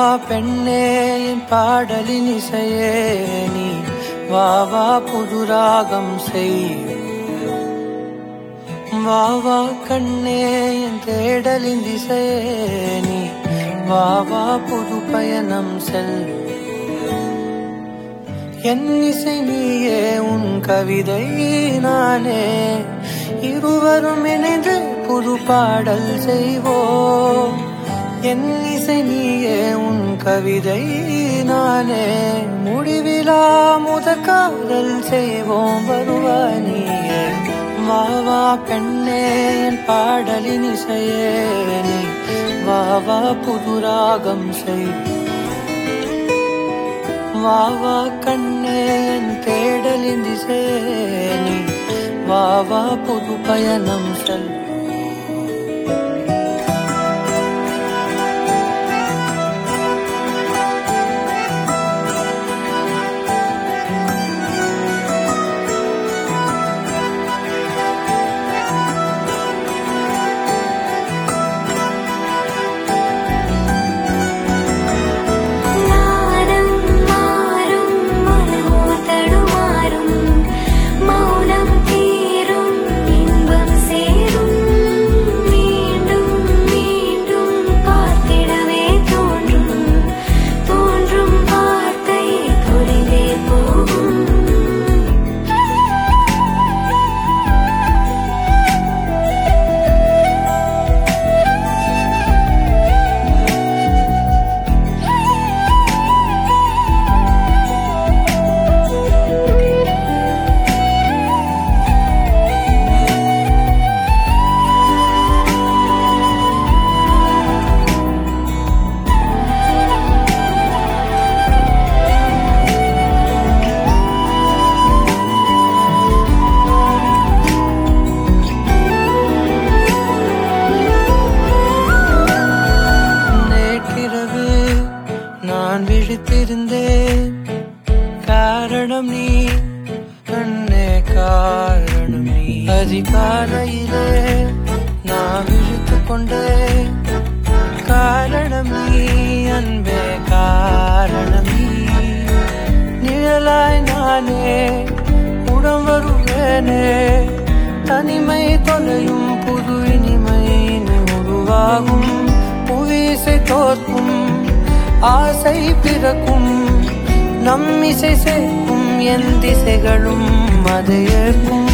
பெண்ணே என் பாடலின் இசையே நீ வா வா புது ராகம் செய் வா வா கண்ணே என் தேடலின் திசையே நீ வா வா புது பயணம் செல் என் இசை நீயே உன் கவிதை நானே இருவரும் இணைந்து புது பாடல் செய்வோம் என் இசை நீயே உன் கவிதை நானே முடிவிலா முத காதல் செய்வோம் வருவாய் நீயே வா வா பெண்ணே என் பாடலின் இசையே நீ வா வா புது ராகம் செய் வா வா கண்ணே என் தேடலின் திசையே நீ வா வா புது பயணம் செல் நாரம் மாறும் மனமோ தடுமாறும் மௌனம் தீரும் இன்பம் சேரும் மீண்டும் மீண்டும் பார்த்திடவே தோன்றும் தோன்றும் வார்த்தை தொலைவே போகும் நேற்றிரவு நான் விழித்திருந்தேன் காரணம் நீ கண்ணே காரணம் நீ அதிகாலையிலே நான் விழித்துக் கொண்டேன் காரணம் நீ அன்பே காரணம் நீ நிழலாய் நானே உடம் வருவேனே தனிமை தொலையும் புது இனிமை நீ உருவாகும் புவிசை தோற்கும் ஆசை பிறக்கும் நம் இசை சேர்க்கும் என் திசைகளும் அதை ஏற்கும்